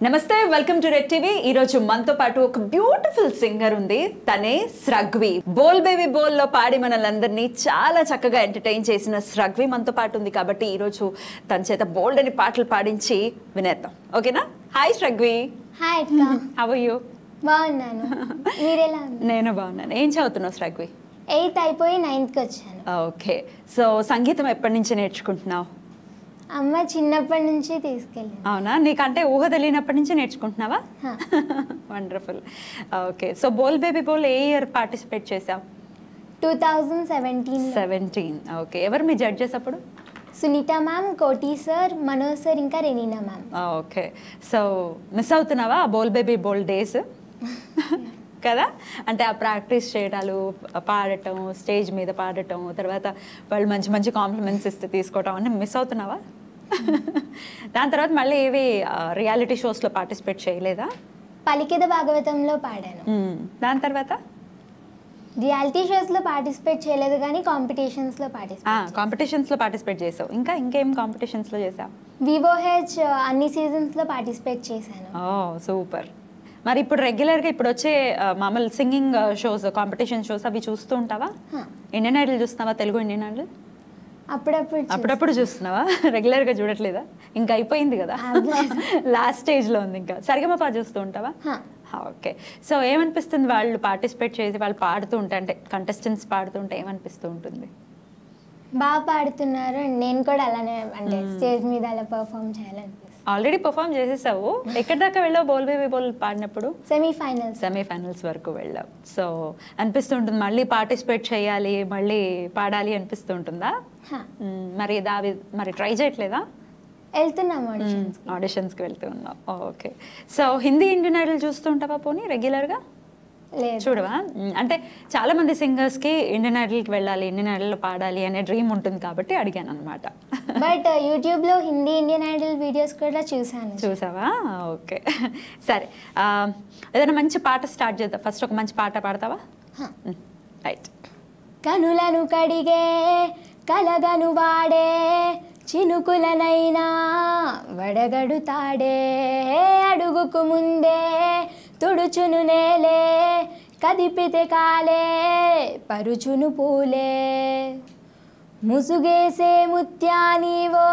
నమస్తే welcome to red TV ఈ రోజు మనతో పాటు ఒక బ్యూటిఫుల్ సింగర్ ఉంది తనే స్రగ్వి బోల్ బేబీ బోల్ లో పాడి మనలందరినీ చాలా చక్కగా ఎంటర్టైన్ చేసిన స్రగ్వి మనతో పాటు ఉంది కాబట్టి ఈ రోజు తన చేత బోల్డ్ అని పాటలు పాడించి వినేద్దాం ఓకేనా హాయ్ స్రగ్వి హాయ్ అక్క హవ్ యూ బాగున్నాను మీరెలా ఉన్నారు నేను బాగున్నాను ఏం చదువుతున్నావు స్రగ్వి ఎయిత్ అయిపోయి నైన్త్కి వచ్చాను ఓకే సో సంగీతం ఎప్పటి నుంచి నేర్చుకుంటున్నావు అమ్మ చిన్నప్పటి నుంచి తీసుకెళ్ళాను అవునా నీకంటే ఊహ తెలియనప్పటి నుంచి నేర్చుకుంటున్నావా హా. Wonderful okay so Bol baby Bol ఏ ఇయర్ పార్టిసిపేట్ చేసావు two thousand seventeen seventeen okay ఎవరు మీ జడ్జెస్ అప్పుడు Sunitha ma'am Koti sir Manoj sir ఇంకా Renina ma'am okay so miss అవుతున్నావా ఆ బోల్ బేబీ బోల్ డేస్ కదా అంటే ఆ ప్రాక్టీస్ చేయడాలు పాడటం స్టేజ్ మీద పాడటం తర్వాత వాళ్ళు మంచి మంచి కాంప్లిమెంట్స్ ఇస్తే తీసుకోవటం అన్నీ మిస్ అవుతున్నావా దాని తర్వాత మళ్ళీ ఏవి రియాలిటీ షోస్లో పార్టిసిపేట్ చేయలేదా పలికిద భాగవతంలో పాడాను మ్మ్. దాని తర్వాత రియాలిటీ షోస్లో పార్టిసిపేట్ చేయలేదు కానీ కాంపిటీషన్స్లో పార్టిసిపేట్ కాంపిటీషన్స్లో పార్టిసిపేట్ చేసావు ఇంకా ఇంకేం కాంపిటీషన్స్లో చేసావు వివోహెచ్ అన్ని సీజన్స్లో పార్టిసిపేట్ చేశాను ఓ సూపర్ మరి ఇప్పుడు రెగ్యులర్గా ఇప్పుడు వచ్చే ఆ, మామూలు సింగింగ్ షోస్ కాంపిటీషన్ షోస్ అవి చూస్తూ ఉంటావా హా. ఇండియన్ ఐడల్ చూస్తున్నావా తెలుగు ఇండియన్ ఐడల్ అప్పుడప్పుడు చూ- అప్పుడప్పుడు చూస్తున్నావా రెగ్యులర్గా చూడట్లేదా ఇంకా అయిపోయింది కదా లాస్ట్ స్టేజ్లో ఉంది ఇంకా సరిగమపా చూస్తూ ఉంటావా హా. ఓకే సో ఏమనిపిస్తుంది వాళ్ళు పార్టిసిపేట్ చేసి వాళ్ళు పాడుతూ ఉంటే అంటే కంటెస్టెంట్స్ పాడుతుంటే ఏమనిపిస్తూ ఉంటుంది బాగా పాడుతున్నారు and నేను కూడా అలానే అంటే స్టేజ్ మీద అలా పర్ఫామ్ చేయాలనిపిస్తుంది ఆల్రెడీ పర్ఫామ్ చేసేసావు ఎక్కడి దాకా వెళ్ళావు బోల్ బేబీ బోల్ పాడినప్పుడు సెమీఫైనల్స్ సెమీఫైనల్స్ వరకు వెళ్ళావు సో అనిపిస్తుంటుంది మళ్ళీ పార్టిసిపేట్ చేయాలి మళ్ళీ పాడాలి అనిపిస్తూ ఉంటుందా మ్మ్, మరి దావి మరి ట్రై చేయట్లేదా వెళ్తున్నాం ఆడిషన్స్ ఆడిషన్స్కి వెళ్తూ ఉన్నావు okay so Hindi Indian Idol చూస్తూ ఉంటావా పోనీ రెగ్యులర్గా లేదు చూడవా మ్మ్, అంటే చాలా మంది సింగర్స్కి ఇండియన్ ఐడల్కి వెళ్ళాలి ఇండియన్ ఐడల్లో పాడాలి అనే డ్రీమ్ ఉంటుంది కాబట్టి అడిగాను అనమాట బట్ యూట్యూబ్ లో హిందీ ఇండియన్ ఐడల్ వీడియోస్ కూడా చూసాను చూసావా ఓకే సరే ఆ, ఏదైనా మంచి పాట స్టార్ట్ చేద్దాం ఫస్ట్ ఒక మంచి పాట పాడతావా రైట్ కనులను కడిగే కలగను వాడే చినుకులనైనా వడగడుతాడే అడుగుకు ముందే తుడుచును నేలే కదిపితే కాలే పరుచును పూలే ముసుగేసే ముత్యానివో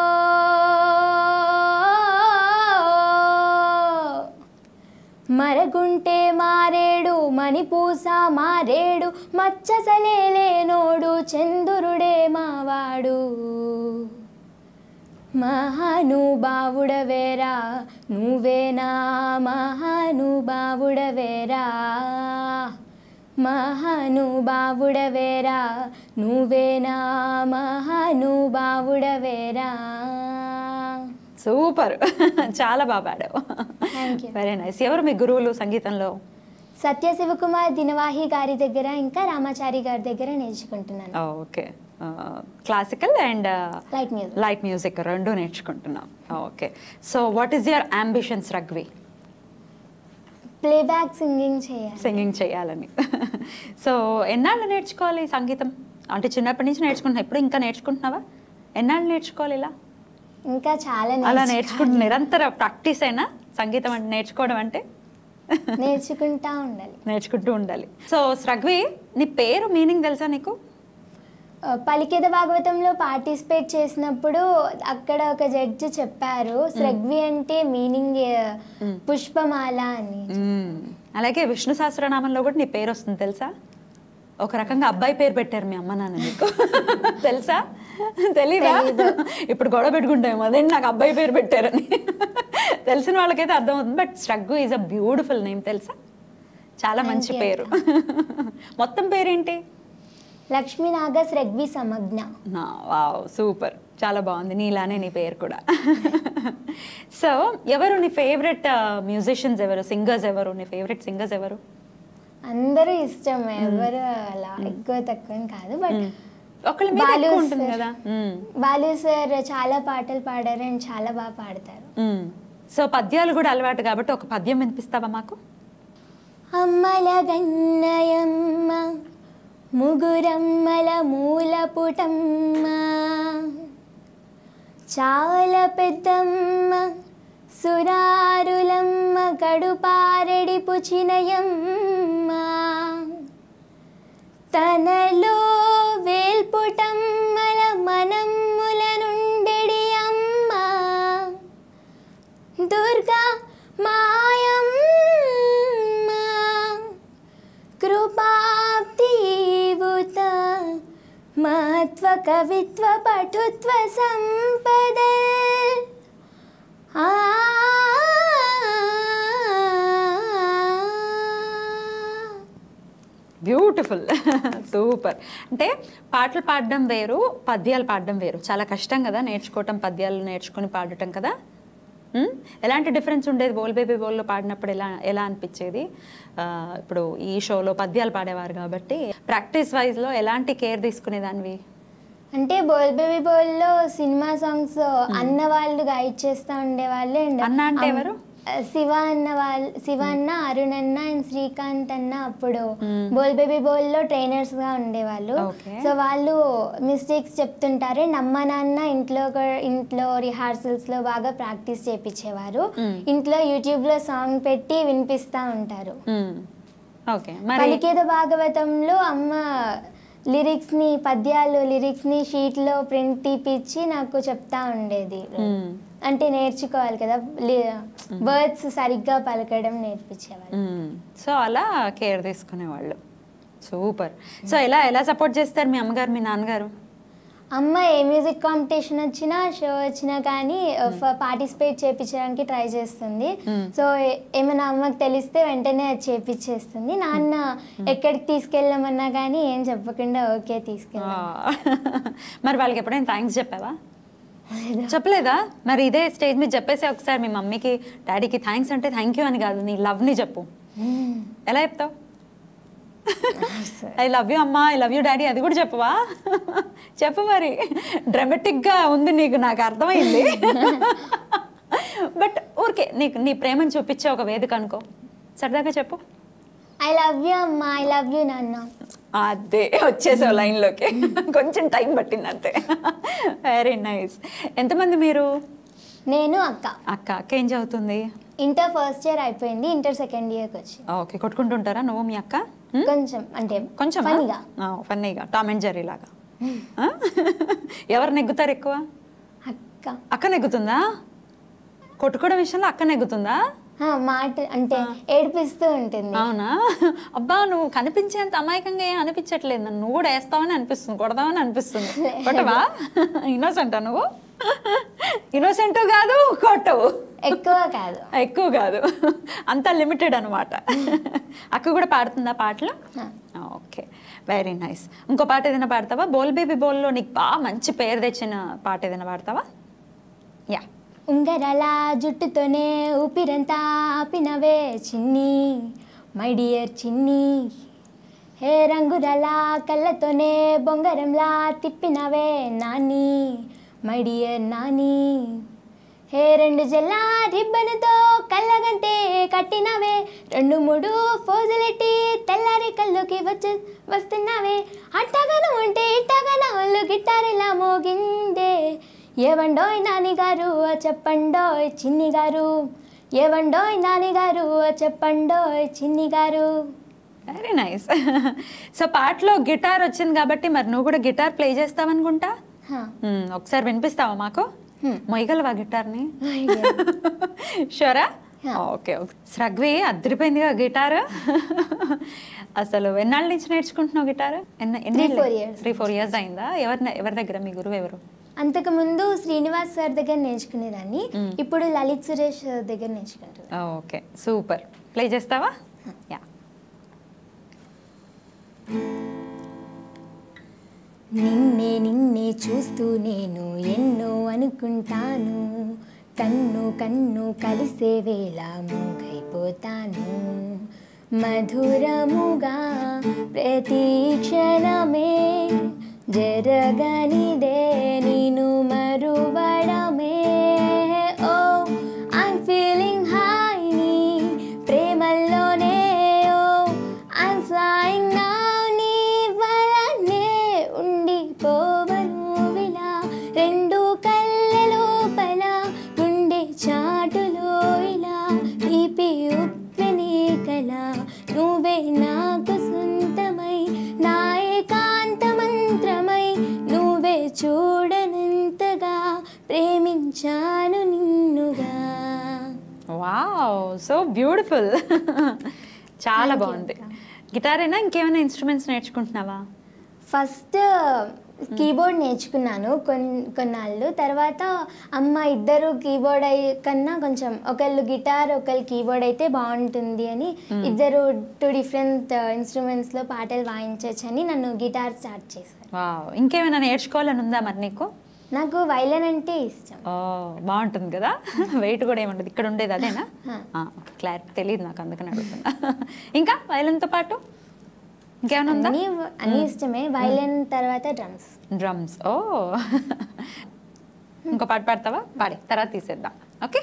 మరగుంటే మారేడు మణిపూస మారేడు మచ్చసలేలేనోడు చంద్రుడే మావాడు మహానుభావుడవేరా నువ్వేనా మహానుభావుడవేరా మహానుభావుడవేరా నువ్వేనా మహానుభావుడవేరా సూపర్ చాలా బాగా పాడావు Thank you. వెరీ నైస్ ఎవరు మీ గురువులు సంగీతంలో సత్య శివకుమార్ దినవాహి గారి దగ్గర ఇంకా రామాచారి గారి దగ్గర నేర్చుకుంటున్నాను okay classical and light music light music రెండు నేర్చుకుంటున్నాం okay so what is your ambitions Sragvi playback singing చేయాలి సింగింగ్ చేయాలని సో ఎన్నాళ్ళు నేర్చుకోవాలి సంగీతం అంటే చిన్నప్పటి నుంచి నేర్చుకుంటున్నా ఇప్పుడు ఇంకా నేర్చుకుంటున్నావా ఎన్నాళ్ళు నేర్చుకోవాలి ఇలా ఇంకా చాలా అలా నేర్చుకోవాలి. నేర్చుకుంటు నిరంతర ప్రాక్టీస్ అయినా సంగీతం అంటే నేర్చుకోవడం అంటే నేర్చుకుంటా ఉండాలి నేర్చుకుంటూ ఉండాలి సో స్రగ్వి నీ పేరు మీనింగ్ తెలుసా నీకు ఆ, పలికేద భాగవతంలో పార్టిసిపేట్ చేసినప్పుడు అక్కడ ఒక జడ్జి చెప్పారు స్రగ్వి అంటే మీనింగ్ పుష్పమాల అని మ్మ్. అలాగే విష్ణు సహస్రనామంలో కూడా నీ పేరు వస్తుంది తెలుసా ఒక రకంగా అబ్బాయి పేరు పెట్టారు మీ అమ్మ నాన్న నీకు తెలుసా తెలీదా ఇప్పుడు గొడవ పెట్టుకుంటాం అదేంటి నాకు అబ్బాయి పేరు పెట్టారని తెలిసిన వాళ్ళకైతే అర్థమవుతుంది but Sragvi is a beautiful name తెలుసా చాలా మంచి Thank you, పేరు మొత్తం పేరేంటి లక్ష్మీనాగ స్రగ్వి సమజ్ఞ నా వావ్ సూపర్ చాలా బాగుంది నీలానే నీ పేరు కూడా సో ఎవరు నీ ఫేవరెట్ మ్యూజిషియన్స్ ఎవరు సింగర్స్ ఎవరు నీ ఫేవరెట్ సింగర్స్ ఎవరు అందరూ ఇష్టం ఎవరు అలా ఎక్కువ తక్కువ ఏం కాదు బట్ ఒకళ్ళ మీద బాలు ఎక్కువ ఉంటుంది sir. కదా మ్మ్. బాలు సార్ చాలా పాటలు పాడారు అండ్ చాలా బాగా పాడతారు మ్మ్. సో పద్యాలు కూడా అలవాటు కాబట్టి ఒక పద్యం వినిపిస్తావా మాకు అమ్మల గన్నయమ్మ ముగురమ్మల మూల పుటమ్మ చాలా పెద్దమ్మ సురారుల కడుపారెడి పుచినయమ్మ తనలో వేల్పుటమ్మల మనమ్ముల నుండెడి అమ్మ దుర్గా మాయమ్మ కృపాబ్దీవుత మహత్వ కవిత్వ పటుత్వ సంపద ఆ బ్యూటిఫుల్ సూపర్ అంటే పాటలు పాడడం వేరు పద్యాలు పాడడం వేరు చాలా కష్టం కదా నేర్చుకోవటం పద్యాలు నేర్చుకొని పాడటం కదా మ్? ఎలాంటి డిఫరెన్స్ ఉండేది బోల్ బేబీ బోల్లో పాడినప్పుడు ఎలా ఎలా అనిపించేది ఆ, ఇప్పుడు ఈ షోలో పద్యాలు పాడేవారు కాబట్టి ప్రాక్టీస్ వైజ్లో ఎలాంటి కేర్ తీసుకునేదానివి అంటే బోల్ బేబీ బోల్లో సినిమా సాంగ్స్ అన్న వాళ్ళు గైడ్ చేస్తూ ఉండేవాళ్ళు అండ్ అన్న అంటే ఎవరు? శివ అన్న వాళ్ళు శివ అన్న అరుణ్ అన్న అండ్ శ్రీకాంత్ అన్న అప్పుడు మ్మ్. బోల్ బేబీ బోల్లో ట్రైనర్స్ గా ఉండేవాళ్ళు Okay. సో వాళ్ళు మిస్టేక్స్ చెప్తుంటారు అండ్ అమ్మ నాన్న ఇంట్లో కూడా- ఇంట్లో రిహార్సల్స్ లో బాగా ప్రాక్టీస్ చేపించేవారు మ్మ్. ఇంట్లో యూట్యూబ్ లో సాంగ్ పెట్టి వినిపిస్తా ఉంటారు మ్. ఓకే మరి పలికేద భాగవతంలో అమ్మ లిరిక్స్ ని పద్యాలు లిరిక్స్ ని షీట్ లో ప్రింట్ తీపిచ్చి నాకు చెప్తా ఉండేది మ్. అంటే నేర్చుకోవాలి కదా వర్డ్స్ సరిగ్గా పలకడం నేర్పించేవాళ్ళు మ్మ్. సో అలా కేర్ తీసుకునేవాళ్ళు సూపర్ సో ఎలా ఎలా సపోర్ట్ చేస్తారు మీ అమ్మగారు మీ నాన్నగారు అమ్మ ఏ మ్యూజిక్ కాంపిటీషన్ వచ్చినా షో వచ్చినా కానీ పార్టిసిపేట్ చేయించడానికి ట్రై చేస్తుంది మ్మ్. సో ఏ- ఏమైనా అమ్మకి తెలిస్తే వెంటనే అది చేపించేస్తుంది నాన్న ఎక్కడికి తీసుకెళ్ళమన్నా కానీ ఏం చెప్పకుండా ఓకే తీసుకెళ్ళాం ఆ. మరి వాళ్ళకి ఎప్పుడైనా థ్యాంక్స్ చెప్పావా చెప్పలేదా మరి ఇదే స్టేజ్ మీద చెప్పేసి ఒకసారి మీ మమ్మీకి డాడీకి థ్యాంక్స్ అంటే థ్యాంక్ యూ అని కాదు నీ లవ్ని చెప్పు ఎలా చెప్తావు ఐ లవ్ యూ అమ్మా ఐ లవ్ యూ డాడీ అది కూడా చెప్పవా చెప్పు మరి డ్రామాటిక్గా ఉంది నీకు నాకు అర్థమైంది బట్ ఊరికే నీకు నీ ప్రేమను చూపించే ఒక వేదిక అనుకో సరదాగా చెప్పు ఐ లవ్ యూ అమ్మ ఐ లవ్ యూ నాన్న అదే వచ్చేసావు లైన్లోకి కొంచెం టైం పట్టింది అంతే వెరీ నైస్ ఎంతమంది మీరు నేను అక్క అక్క అక్క ఏం చదువుతుంది ఇంటర్ ఫస్ట్ ఇయర్ అయిపోయింది ఇంటర్ సెకండ్ ఇయర్కి వచ్చి ఓకే కొట్టుకుంటుంటారా నువ్వు మీ అక్క హ్మ్? కొంచెం అంటే కొంచెం ఫనీగా ఫన్నీగా టామ్ అండ్ జెర్రీ లాగా ఆ? ఎవరు నెగ్గుతారు ఎక్కువ అక్క అక్క నెగ్గుతుందా కొట్టుకోవడం విషయంలో అక్క నెగ్గుతుందా ఆ, మాట అంటే ఏడిపిస్తూ ఉంటుంది అవునా అబ్బా నువ్వు కనిపించేంత అమాయకంగా ఏం అనిపించట్లేదు నన్ను నువ్వు కూడా వేస్తావని అనిపిస్తుంది కొడదామని అనిపిస్తుంది కొట్టవా ఇన్నోసెంటా నువ్వు ఇన్నోసెంట్ కాదు కొట్టవు ఎక్కువ కాదు ఎక్కువ కాదు అంత లిమిటెడ్ అనమాట అక్క కూడా పాడుతుందా పాటలు ఆ. ఓకే వెరీ నైస్ ఇంకో పాట ఏదైనా పాడతావా బోల్ బేబీ బోల్లో నీకు బాగా మంచి పేరు తెచ్చిన పాట ఏదైనా పాడతావా యా ఉంగరాల జుట్టుతోనే ఊపిరంతా ఆపినవే చిన్ని మై డియర్ చిన్ని హే రంగురాల కళ్ళతోనే బొంగరంలా తిప్పినవే Nani my dear Nani hey రెండు జల్ల రిబ్బనుతో కళ్ళగంటే కట్టినవే రెండు మూడు ఫోజులెట్టి తెల్లారి కళ్ళుకి వచ్చి వస్తున్నావే అట్టగాను ఉంటే ఇట్టగాన ఒళ్ళు గిట్టారిలా మోగిందే ఏవండోయ్ నానిగారు చెప్పండోయ్ చిన్ని గారు ఏవండోయ్ నానిగారు చెప్పండోయ్ చిన్ని గారు వెరీ నైస్ సో పాటలో గిటార్ వచ్చింది కాబట్టి మరి నువ్వు కూడా గిటార్ ప్లే చేస్తావనుకుంటా హా. మ్మ్, ఒకసారి వినిపిస్తావా మాకు Hmm. మొయ్యగలవా గిటార్ని షూరా Yeah. ఓకే ఓకే స్రగ్వి అద్దరిపోయిందిగా గిటార్ అసలు ఎన్నాళ్ళ నుంచి నేర్చుకుంటున్నావు గిటార్ ఎన్ని ఎన్ని four years. Three four years అయిందా ఎవరి ఎవరి దగ్గర మీ గురువు ఎవరు అంతకుముందు శ్రీనివాస్ సార్ దగ్గర నేర్చుకునేదాన్ని మ్మ్. ఇప్పుడు లలిత్ సురేష్ సార్ దగ్గర నేర్చుకుంటున్నాను ఓకే సూపర్ ప్లే చేస్తావా యా నిన్నే నిన్నే చూస్తూ నేను ఎన్నో అనుకుంటాను కన్ను కన్ను కలిసే వేళ మూగైపోతాను మధురముగా ప్రతి క్షణమే జరగనిదే నేను మరువడమే ఓ ఐమ్ ఫీలింగ్ హాయిని ప్రేమల్లోనే ఓ ఐమ్ ఫ్లయింగ్ నౌ నీ వలనే ఉండిపోవను విలా రెండు కళ్ళ లోపల గుండె చాటులో ఇలా తీపి వావ్ సో బ్యూటిఫుల్ చాలా Thank you, బాగుంది గిటారేనా ఇంకేమైనా ఇన్స్ట్రుమెంట్స్ నేర్చుకుంటున్నావా ఫస్ట్ కీబోర్డ్ నేర్చుకున్నాను కొన్ కొన్నాళ్ళు తర్వాత అమ్మ ఇద్దరు కీబోర్డ్ అయి కన్నా కొంచెం ఒకళ్ళు గిటార్ ఒకళ్ళు కీబోర్డ్ అయితే బాగుంటుంది అని ఇద్దరు టూ డిఫరెంట్ ఇన్స్ట్రుమెంట్స్లో పాటలు వాయించవచ్చు అని నన్ను గిటార్ స్టార్ట్ చేశారు వావ్ ఇంకేమైనా నేర్చుకోవాలని ఉందా మరి నీకు నాకు వైలన్ అంటే ఇష్టం ఓ బాగుంటుంది కదా వెయిట్ కూడా ఏముండదు ఇక్కడ ఉండేది అదేనా ఆ. క్లారిటీ తెలియదు నాకు అందుకని అడుగుతున్నా ఇంకా వైలన్తో పాటు ఇంకేమైనా ఉందా అన్నీ అన్నీ ఇష్టమే వైలన్ తర్వాత డ్రమ్స్ డ్రమ్స్ ఓ ఇంకో పాట పాడతావా పాడి తర్వాత తీసేద్దాం ఓకే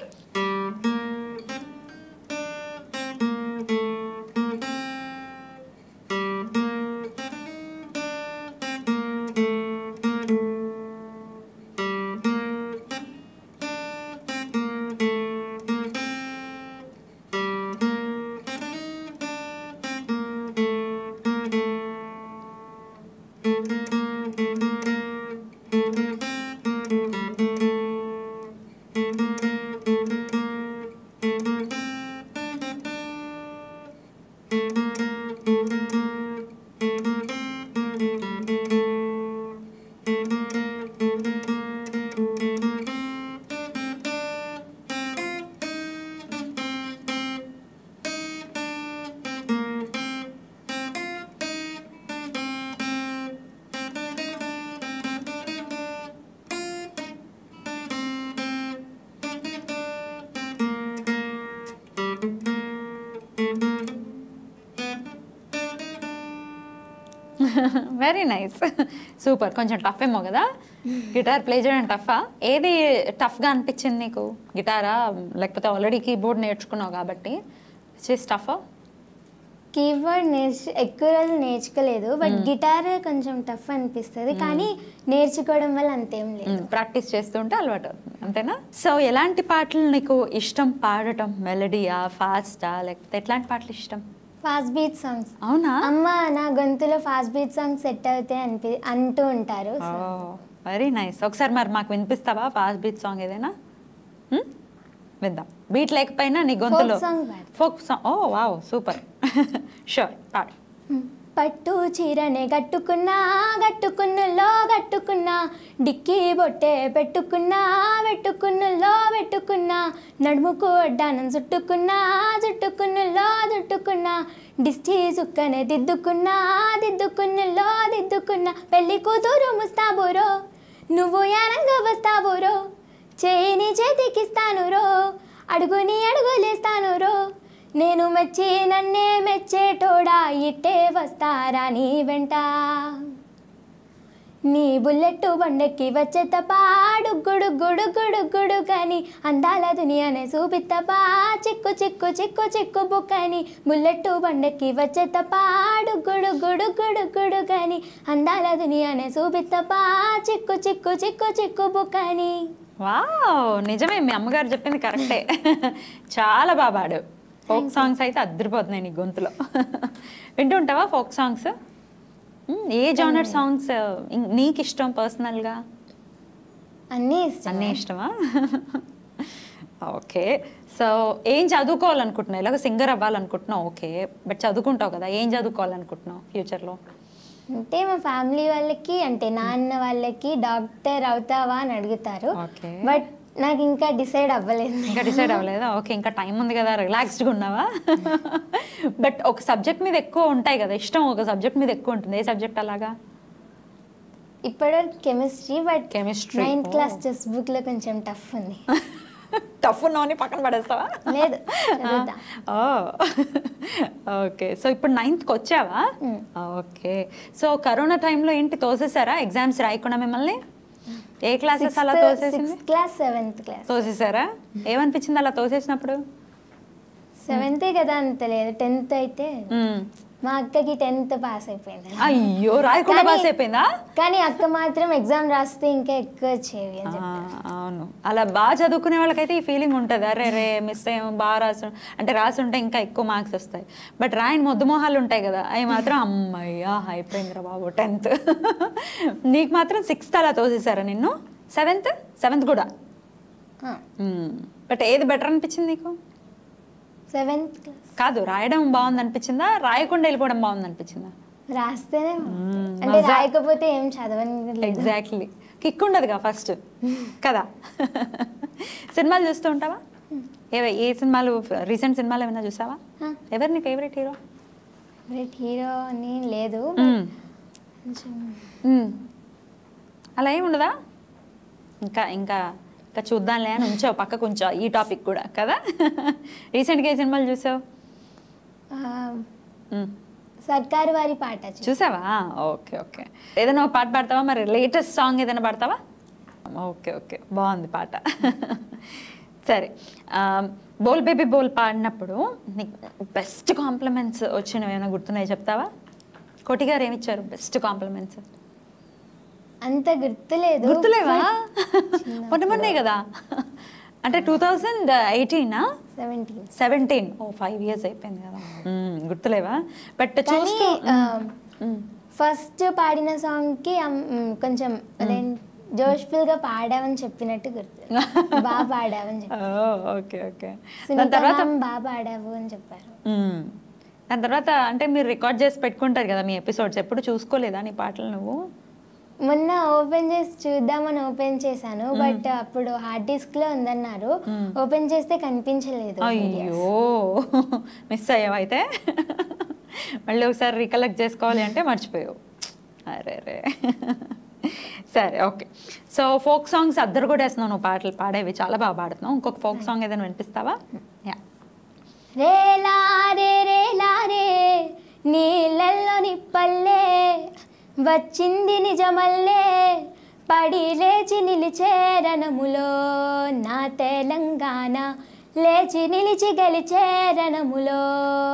వెరీ నైస్ సూపర్ కొంచెం టఫ్ ఏమో కదా గిటార్ ప్లే చేయడం టఫా ఏది టఫ్గా అనిపించింది నీకు గిటారా లేకపోతే ఆల్రెడీ కీబోర్డ్ నేర్చుకున్నావు కాబట్టి చేసి టఫా కీబోర్డ్ నేర్చు ఎక్కువ రోజులు నేర్చుకోలేదు బట్ గిటార్ కొంచెం టఫ్ అనిపిస్తుంది కానీ నేర్చుకోవడం వల్ల అంతేం లేదు ప్రాక్టీస్ చేస్తుంటే అలవాటు అవుతుంది అంతేనా సో ఎలాంటి పాటలు నీకు ఇష్టం పాడటం మెలడీయా ఫాస్టా లేకపోతే ఎట్లాంటి పాటలు ఇష్టం ఫాస్ట్ బీట్ సాంగ్స్ అవునా అమ్మ నా గొంతులో ఫాస్ట్ బీట్ సాంగ్స్ సెట్ అవుతాయి అనిపి అంటూ ఉంటారు వెరీ నైస్ ఒకసారి మరి మాకు వినిపిస్తావా ఫాస్ట్ బీట్ సాంగ్ ఏదైనా Hmm? విందాం బీట్ లేకపోయినా నీ గొంతులో song పాడు. ఫోక్ సాంగ్ ఓ వావ్ సూపర్ షూర్ పాడు పట్టు చీరనే కట్టుకున్నా కట్టుకున్నలో కట్టుకున్నా డిక్కీ బొట్టే పెట్టుకున్నా పెట్టుకున్నలో పెట్టుకున్నా నడుముకు వడ్డానం చుట్టుకున్నా చుట్టుకున్నలో చుట్టుకున్నా డిస్టి సుక్కనే దిద్దుకున్నా దిద్దుకున్నలో దిద్దుకున్నా పెళ్లి కూతురు ముస్తాబురో నువ్వు యానంగా వస్తావురో చేయిని చేతికిస్తాను రో అడుగుని అడుగులేస్తాను రో నేను మెచ్చి నన్నే మెచ్చేటోడా ఇట్టే వస్తారా నీ వెంట నీ బుల్లెట్ బండెక్కి వచ్చే తపా డుగ్గుడు గుడు గుడు గుడు కానీ అందాల దునియానే చూపిత్తపా చిక్కు చిక్కు చిక్కు చిక్కు బుక్కని బుల్లెట్ బండెక్కి వచ్చే తపా డుగ్గుడు గుడు గుడు గుడు కానీ అందాల దునియానే చూపిత్తపా చిక్కు చిక్కు చిక్కు చిక్కు బుక్కని వావ్ నిజమే మీ అమ్మగారు చెప్పింది కరెక్టే చాలా బాగా పాడు ఫోక్ సాంగ్స్ అయితే అద్దరిపోతున్నాయి నీ గొంతులో వింటూ ఉంటావా ఫోక్ సాంగ్స్ ఏ జానర్ సాంగ్స్ నీకు ఇష్టం పర్సనల్గా అన్నీ ఇష్టం అన్నీ ఇష్టమా ఓకే సో ఏం చదువుకోవాలనుకుంటున్నావు ఇలాగ సింగర్ అవ్వాలనుకుంటున్నావు ఓకే బట్ చదువుకుంటావు కదా ఏం చదువుకోవాలనుకుంటున్నావు ఫ్యూచర్లో అంటే మా ఫ్యామిలీ వాళ్ళకి అంటే నాన్న వాళ్ళకి డాక్టర్ అవుతావా అని అడుగుతారు ఓకే బట్ నాకు ఇంకా డిసైడ్ అవ్వలేదు ఇంకా డిసైడ్ అవ్వలేదా ఓకే ఇంకా టైం ఉంది కదా రిలాక్స్డ్గా ఉన్నావా బట్ ఒక సబ్జెక్ట్ మీద ఎక్కువ ఉంటాయి కదా ఇష్టం ఒక సబ్జెక్ట్ మీద ఎక్కువ ఉంటుంది ఏ సబ్జెక్ట్ అలాగా ఇప్పటివరకు chemistry but Chemistry, ninth oh. Class textbook లో కొంచెం టఫ్ ఉంది టఫ్ ఉన్నావని పక్కన పడేస్తావా లేదు చదువుతా ఓకే సో ఇప్పుడు నైన్త్కి వచ్చావా Mm. ఓకే సో కరోనా టైంలో ఏంటి తోసేసారా ఎగ్జామ్స్ రాయకుండా మిమ్మల్ని ఏ క్లాసెస్ అలా తోసేసింది సిక్స్త్ క్లాస్ సెవెంత్ క్లాస్ తోసేసారా ఏమనిపించింది అలా తోసేసినప్పుడు సెవెంతే కదా అంత లేదు టెన్త్ అయితే Mm. మా అక్కకి టెన్త్ పాస్ అయిపోయింది అయ్యో రాయకుండా కానీ- పాస్ అయిపోయిందా కానీ అక్క మాత్రం ఎగ్జామ్ రాస్తే ఇంకా ఎక్కువ వచ్చేవి అని ఆ, చెప్పి అవును అలా బాగా చదువుకునే వాళ్ళకైతే ఈ ఫీలింగ్ ఉంటుంది అరే రే మిస్ అయ్యాం బాగా రాసు అంటే రాసి ఉంటే ఇంకా ఎక్కువ మార్క్స్ వస్తాయి బట్ రాయని మొద్దు మొహాలు ఉంటాయి కదా అవి మాత్రం అమ్మయ్యా అయిపోయిందిరా బాబు టెన్త్ నీకు మాత్రం సిక్స్త్ అలా తోసేసారా నిన్ను సెవెంత్ సెవెంత్ కూడా ఆ, బట్ ఏది బెటర్ అనిపించింది నీకు సెవెంత్ క్లాస్ కాదు రాయడం బాగుంది అనిపించిందా రాయకుండా వెళ్ళిపోవడం బాగుంది అనిపించిందా రాస్తేనే మ్మ్, అంటే మజా. రాయకపోతే ఏం చదవని ఎగ్జాక్ట్లీ కిక్ ఉండదుగా ఫస్ట్ కదా సినిమాలు చూస్తూ ఉంటావా ఏ ఏ సినిమాలు రీసెంట్ సినిమాలు ఏమైనా చూసావా ఆ. ఎవరు నీ ఫేవరెట్ హీరో ఫేవరెట్ హీరో అని లేదు కొంచెం అలా ఏమి ఉండదా ఇంకా ఇంకా ఇంకా చూద్దాంలే అని ఉంచావు పక్కకు ఉంచావు ఈ టాపిక్ కూడా కదా రీసెంట్గా ఏ సినిమాలు చూసావు ఆ, మ్మ్. సర్కారు వారి పాట చూ- చూసావా ఓకే ఓకే ఏదైనా ఒక పాట పాడతావా మరి లేటెస్ట్ సాంగ్ ఏదైనా పాడతావా ఓకే ఓకే బాగుంది పాట సరే ఆ, బోల్ బేబీ బోల్ పాడినప్పుడు నీకు బెస్ట్ కాంప్లిమెంట్స్ వచ్చినవి ఏమైనా గుర్తున్నాయి చెప్తావా కోటి గారు ఏమి ఇచ్చారు బెస్ట్ కాంప్లిమెంట్స్ అంత గుర్తులేదు గుర్తులేవా మొన్న మొన్నే కదా అంటే టూ థౌజండ్ ఎయిటీనా సెవెంటీన్ సెవెంటీన్ ఓ ఫైవ్ ఇయర్స్ అయిపోయింది కదా మ్మ్, గుర్తులేవా బట్ కానీ చూస్తూ మ్మ్. ఫస్ట్ పాడిన సాంగ్ కి అమ్- మ్, కొంచెం అదే జోష్ఫుల్ గా పాడావని చెప్పినట్టు గుర్తు బాగా పాడావని చెప్పారు ఓ, ఓకే ఓకే దాని సునీత తర్వాత మ్యామ్ బాగా పాడావు అని చెప్పారు మ్మ్. దాని తర్వాత అంటే మీరు రికార్డ్ చేసి పెట్టుకుంటారు కదా మీ ఎపిసోడ్స్ ఎప్పుడు చూసుకోలేదా నీ పాటలు నువ్వు మొన్న ఓపెన్ చేసి చూద్దామని ఓపెన్ చేశాను బట్ అప్పుడు హార్డ్ డిస్క్ లో ఉందన్నారు ఓపెన్ చేస్తే కనిపించలేదు అయ్యో మిస్ అయ్యావు అయితే మళ్ళీ ఒకసారి రికలెక్ట్ చేసుకోవాలి అంటే మర్చిపోయావు అరే రే సరే ఓకే సో ఫోక్ సాంగ్స్ అద్దరు కూడా వేస్తున్నావు నువ్వు పాటలు పాడేవి చాలా బాగా పాడుతున్నావు ఇంకొక ఫోక్ సాంగ్ ఏదైనా వినిపిస్తావా యా రేలా రే రేలా రే నీళ్ళల్లో నిప్పల్లే వచ్చింది నిజమల్లే పడి లేచి నిలిచే రణములో నా తెలంగాణ లేచి నిలిచి గెలిచే రణములో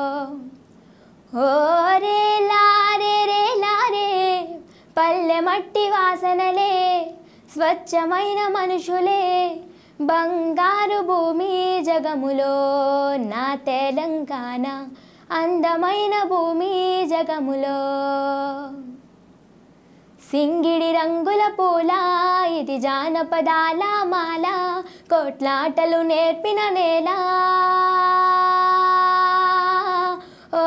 ఓ రేలా రే రేలా రే పల్లె మట్టి వాసనలే స్వచ్ఛమైన మనుషులే బంగారు భూమి జగములో నా తెలంగాణ అందమైన భూమి జగములో సింగిడి రంగుల పూల ఇది జానపదాల మాల కోట్లాటలు నేర్పిన నేల ఓ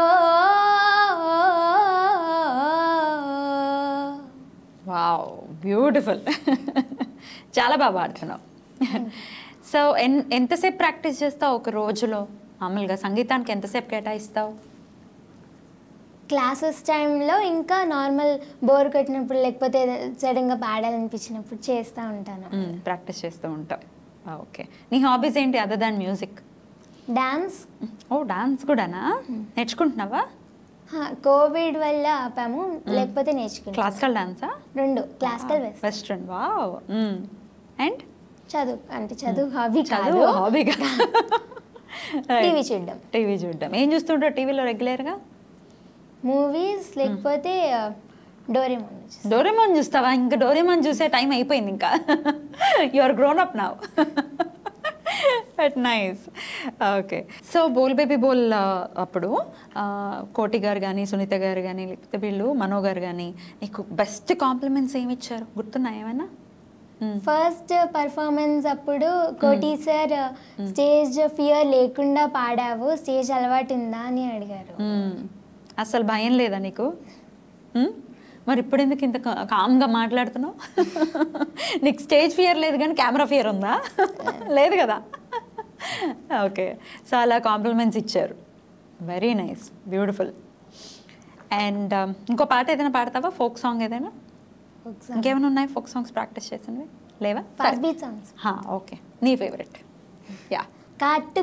వావ్ బ్యూటిఫుల్ చాలా బాగా పాడుతున్నావు సో ఎన్ ఎంతసేపు ప్రాక్టీస్ చేస్తావు ఒక రోజులో మామూలుగా సంగీతానికి ఎంతసేపు కేటాయిస్తావు క్లాసెస్ టైంలో ఇంకా నార్మల్ బోర్ కొట్టినప్పుడు లేకపోతే సడన్గా పాడాలనిపించినప్పుడు చేస్తూ ఉంటాను ప్రాక్టీస్ చేస్తూ ఉంటావు ఓకే నీ హాబీస్ ఏంటి అదర్ దాన్ మ్యూజిక్ డాన్స్ ఓ డాన్స్ కూడానా నేర్చుకుంటున్నావా కోవిడ్ వల్ల ఆపాము లేకపోతే నేర్చుకుంటాం క్లాసికల్ డాన్సా రెండు classical west western wow and చదువు అంటే చదువు హాబీ కాదు చదువు హాబీగా టీవీ చూడడం టీవీ చూడడం ఏం చూస్తుంటావు టీవీలో రెగ్యులర్గా మూవీస్ లేకపోతే డోరేమోన్ డోరేమాన్ చూస్తావా ఇంకా డోరేమాన్ చూసే టైం అయిపోయింది ఇంకా you are grown up now but nice okay so Bol baby Bol అప్పుడు ఆ, కోటి గారు కానీ సునీత గారు కానీ లేకపోతే వీళ్ళు మనో గారు కానీ నీకు బెస్ట్ కాంప్లిమెంట్స్ ఏమి ఇచ్చారు గుర్తున్నాయి ఏమైనా మ్మ్. ఫస్ట్ పర్ఫార్మెన్స్ అప్పుడు కోటి సార్ స్టేజ్ ఫియర్ లేకుండా పాడావు స్టేజ్ అలవాటు ఉందా అని అడిగారు మ్మ్. అసలు భయం లేదా నీకు మ్మ్? మరి ఇప్పుడు ఎందుకు ఇంత కా- కామ్గా మాట్లాడుతున్నావు నీకు స్టేజ్ ఫియర్ లేదు కానీ కెమెరా ఫియర్ ఉందా లేదు కదా ఓకే సో అలా కాంప్లిమెంట్స్ ఇచ్చారు వెరీ నైస్ బ్యూటిఫుల్ అండ్ ఇంకో పాట ఏదైనా పాడతావా ఫోక్ సాంగ్ ఏదైనా ఇంకేమైనా ఉన్నాయి ఫోక్ సాంగ్స్ ప్రాక్టీస్ చేసినవి లేవా ఫస్ట్ బీట్ సాంగ్స్ ఓకే నీ ఫేవరెట్ యా కాటు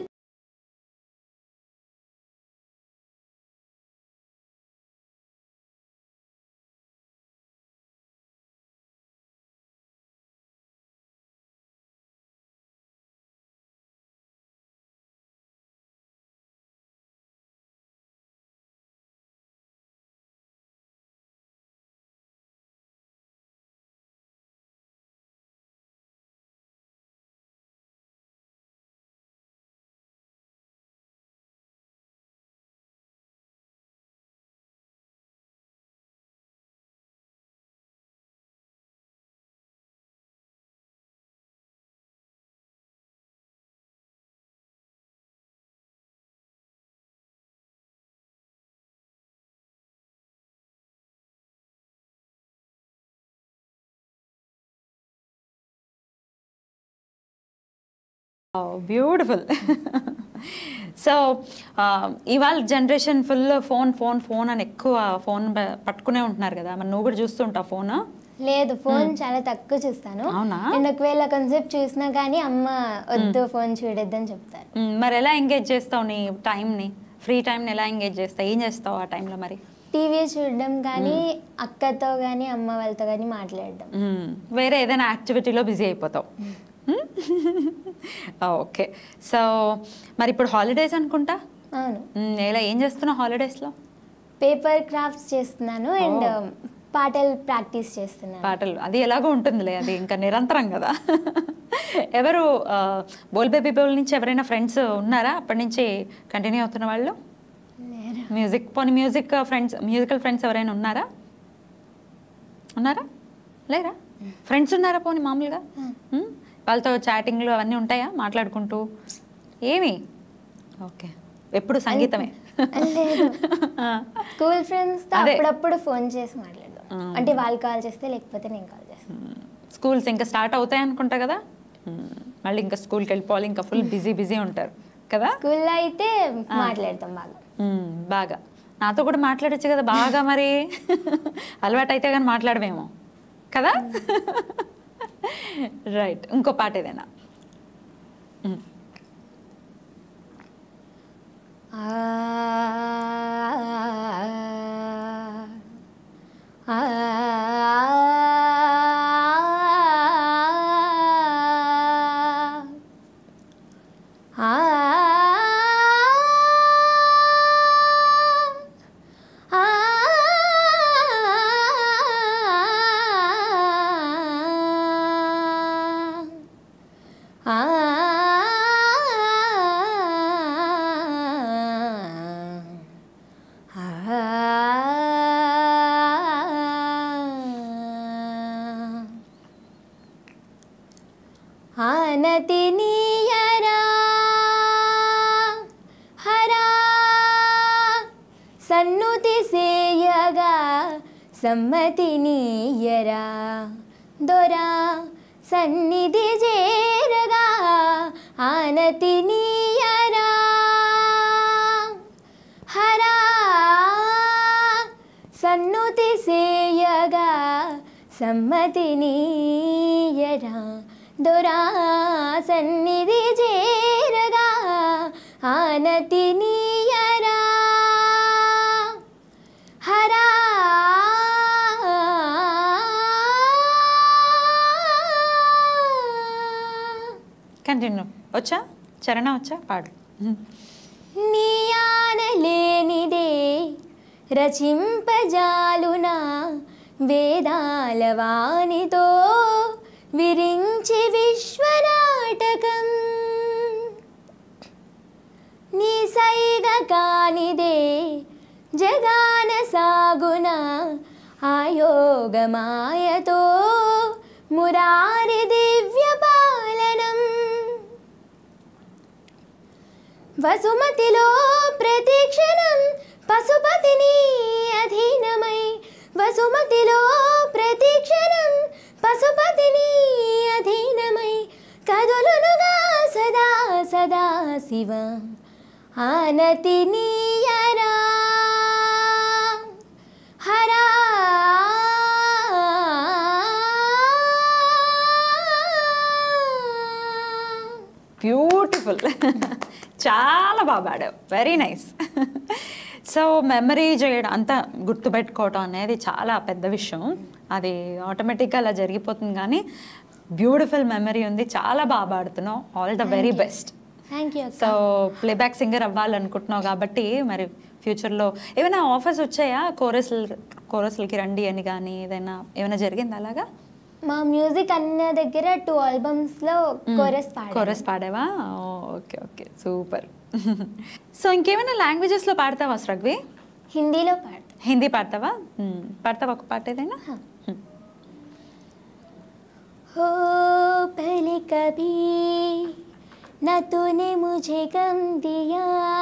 బ్యూటిఫుల్ సో ఇవాళ generation full phone phone phone అని ఎక్కువ ఫోన్ పట్టుకునే ఉంటున్నారు కదా మరి నువ్వు కూడా చూస్తుంటావు ఫోన్ లేదు ఫోన్ చాలా తక్కువ చూస్తాను అవునా? అండ్ ఒకవేళ కొంచెంసేపు చూసినా కానీ అమ్మ వద్దు ఫోన్ చూడొద్దని చెప్తారు మరి ఎలా ఎంగేజ్ చేస్తావు నీ టైంని ఫ్రీ టైంని ఎలా ఎంగేజ్ చేస్తావు ఏం చేస్తావు ఆ టైంలో మరి టీవీ చూడడం కానీ అక్కతో కానీ అమ్మ వాళ్ళతో కానీ మాట్లాడడం మ్మ్. వేరే ఏదైనా యాక్టివిటీలో బిజీ అయిపోతావు ఓకే సో మరి ఇప్పుడు హాలిడేస్ అనుకుంటా అవును మ్మ్, ఎలా ఏం చేస్తున్నావు హాలిడేస్లో పేపర్ క్రాఫ్ట్స్ చేస్తున్నాను అండ్ Oh. పాటలు ప్రాక్టీస్ చేస్తున్నాను పాటలు అది ఎలాగో ఉంటుందిలే అది ఇంకా నిరంతరం కదా ఎవరు ఆ, బోల్ బేబీ బోల్ నుంచి ఎవరైనా ఫ్రెండ్స్ ఉన్నారా అప్పటి నుంచి కంటిన్యూ అవుతున్న వాళ్ళు లేరు. మ్యూజిక్ పోనీ మ్యూజిక్ ఫ్రెండ్స్ మ్యూజికల్ ఫ్రెండ్స్ ఎవరైనా ఉన్నారా ఉన్నారా లేరా ఫ్రెండ్స్ ఉన్నారా పోనీ మామూలుగా మ్మ్? వాళ్ళతో చాటింగ్లు అవన్నీ ఉంటాయా మాట్లాడుకుంటూ ఏమి ఓకే ఎప్పుడు సంగీతమే లేదు స్కూల్ ఫ్రెండ్స్ తో అదే. అప్పుడప్పుడు ఫోన్ చేసి మాట్లాడదాం ఆ. అంటే వాళ్ళు కాల్ చేస్తే లేకపోతే నేను కాల్ చేస్తాను స్కూల్స్ ఇంకా స్టార్ట్ అవుతాయి అనుకుంటా కదా మ్మ్. మళ్ళీ ఇంకా స్కూల్కి వెళ్ళిపోవాలి ఇంకా ఫుల్ బిజీ బిజీ ఉంటారు కదా స్కూల్లో అయితే మాట్లాడతాం బాగా మ్మ్, బాగా నాతో కూడా మాట్లాడచ్చు కదా బాగా మరి అలవాటు అయితే కానీ మాట్లాడమేమో కదా రైట్ ఇంకో పాట ఏదైనా మ్మ్. ఆ ఆ ఆ ఆనతి నీయరా హరా సన్నుతి సేయగా సమ్మతి నీయరా దొరా సన్నిధి చేరగా ఆనతి నీయరా హరా సన్నుతి సేయగా సమ్మతి నీయరా దొరా సన్నిధి చేరగా ఆనతి నీయరా హరా కంటిన్యూ వచ్చా చరణ వచ్చా పాడు మ్మ్. నీయానలేనిదే రచింపజాలునా వేదాల వాణితో విరించి విశ్వనాటకం నీ సైగ కానిదే జగాన సాగున ఆయోగమాయతో మురారి దివ్య పాలనం వసుమతిలో ప్రతిక్షణం పశుపతిని అధీనమై వసుమతిలో ప్రతిక్షణం పశుపతిని అధీనమై కదులునుగా సదా సదా శివ ఆనతి నీయరా హరా బ్యూటిఫుల్ చాలా బాగా పాడావు వెరీ నైస్ సో మెమరీ చేయడం అంతా గుర్తుపెట్టుకోవటం అనేది చాలా పెద్ద విషయం అది ఆటోమేటిక్గా అలా జరిగిపోతుంది కానీ బ్యూటిఫుల్ మెమరీ ఉంది చాలా బాగా పాడుతున్నావు all the very best thank you so playback singer అవ్వాలనుకుంటున్నావు కాబట్టి మరి ఫ్యూచర్లో ఏమైనా ఆఫర్స్ వచ్చాయా కోరస్ కోరస్లకి రండి అని కానీ ఏదైనా ఏమైనా జరిగింది అలాగా మా మ్యూజిక్ అన్న దగ్గర టూ ఆల్బమ్స్ లో కోరస్ పాడాను కోరస్ పాడావా ఓకే ఓకే సూపర్ సో ఇంకేమైనా లాంగ్వేజెస్లో పాడతావా శ్రగ్వి హిందీలో పాడతా హిందీ పాడతావా మ్మ్. పాడతావా ఒక పాట ఏదైనా हाँ। हो पहले कभी न तूने मुझे गम दिया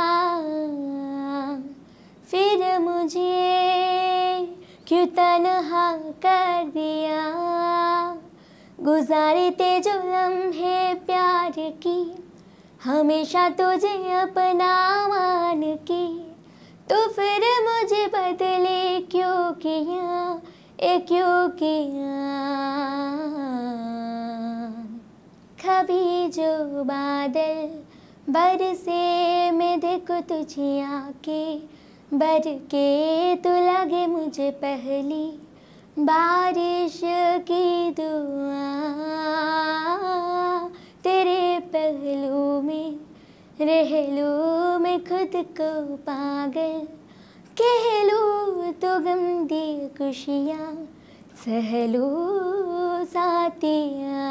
फिर मुझे क्यों तन्हा कर दिया गुजारे थे जो लम्हे प्यार की हमेशा तुझे अपना मान के तो फिर मुझे बदले क्यों किया ए क्यों किया कभी जो बादल बरसे मैं देखो तुझे आके बर के तू लगे मुझे पहली बारिश की दुआ तेरे पहलू में रह लूँ मैं खुद को पागल कह लूँ तो गम दी खुशियाँ सहलू साथिया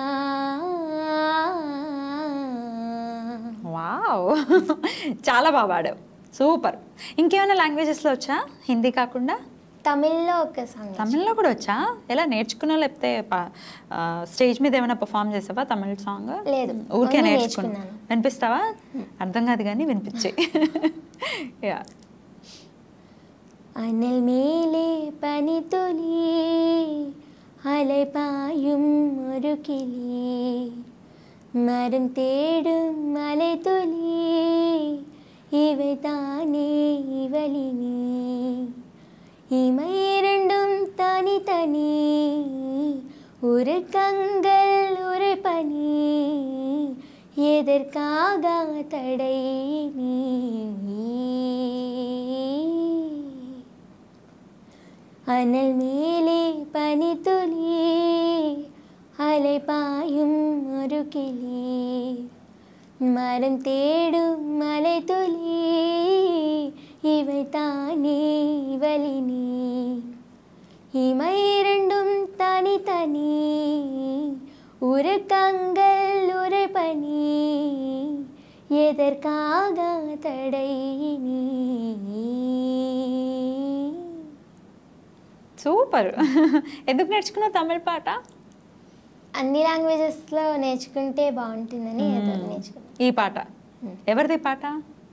వావ్ చాలా బాగా పాడావు సూపర్ ఇంకేమైనా లాంగ్వేజెస్లో వచ్చా హిందీ కాకుండా తమిళ్లో ఒక సాంగ్ తమిళ్లో కూడా వచ్చా ఎలా నేర్చుకున్నా లేకపోతే స్టేజ్ మీద ఏమైనా పర్ఫామ్ చేసావా తమిళ సాంగ్ లేదు. ఊరికే ఓన్లీ నేర్చుకున్నా నేర్చుకున్నాను. వినిపిస్తావా అర్థం కాదు కానీ వినిపించే యా അനൽ മേലെ പനി തൊലി അലപായും ഒരു കിളി മരം തേടും മല തൊലി ഇവ താനേ ഇവളിനി ഇമൈ രണ്ടും തനി തനി ഒരു കങ്കൽ ഒരു പനി എതിർക്കാക തടൈ നീ അനൽ മേലെ പനി തുലി അലപായും ഒരു കിളി മരം തേടും മല തുലി ഇവ താനേ വലിനി ഇമൈ രണ്ടും തനി തനി ഒരു കങ്കൽ ഒരു പനി എതർക്കാക തടൈ നീ సూపర్ ఎందుకు నేర్చుకున్నావు తమిళ పాట అన్ని లాంగ్వేజెస్లో నేర్చుకుంటే బాగుంటుందని ఏదో నేర్చుకున్నాను ఈ పాట ఎవరిది పాట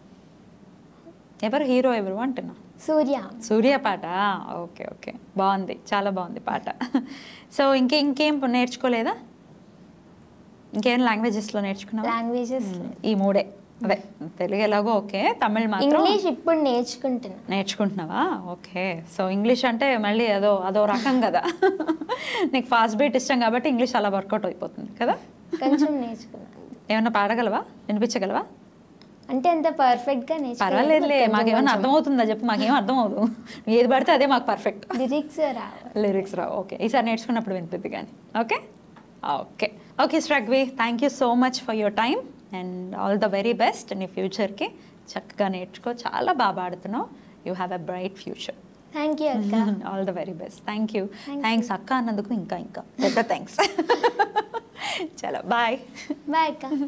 ఎవరు హీరో ఎవరు అంటున్నా సూర్య సూర్య పాట ఓకే ఓకే బాగుంది చాలా బాగుంది పాట సో ఇంకే ఇంకేం నేర్చుకోలేదా ఇంకేం లాంగ్వేజెస్లో నేర్చుకున్నావా లాంగ్వేజెస్ ఈ మూడే అదే తెలుగు ఎలాగో ఓకే తమిళ్ మాత్రం ఇంగ్లీష్ ఇప్పుడు నేర్చుకుంటున్నా నేర్చుకుంటున్నావా ఓకే సో ఇంగ్లీష్ అంటే మళ్ళీ అదో అదో రకం కదా నీకు ఫాస్ట్ బీట్ ఇష్టం కాబట్టి ఇంగ్లీష్ అలా వర్కౌట్ అయిపోతుంది కదా కొంచెం నేర్చుకున్నాను ఏమన్నా పాడగలవా వినిపించగలవా అంటే అంత పర్ఫెక్ట్గా పర్వాలేదులే మాకేమన్నా అర్థమవుతుందా చెప్పు మాకేం అర్థం అవ్వదు నువ్వు ఏది పడితే అదే మాకు పర్ఫెక్ట్ లిరిక్స్ రావు లిరిక్స్ రావు ఓకే ఈసారి నేర్చుకున్నప్పుడు వినిపిద్ది కానీ okay okay okay Sragvi thank you so much for your time and all the very best నీ ఫ్యూచర్కి చక్కగా నేర్చుకో చాలా బాగా పాడుతున్నావు you have a bright future thank you అక్క all the very best thank you Thank thanks అక్క అన్నందుకు ఇంకా ఇంకా పెద్ద థ్యాంక్స్ చలో బాయ్ బాయ్ అక్క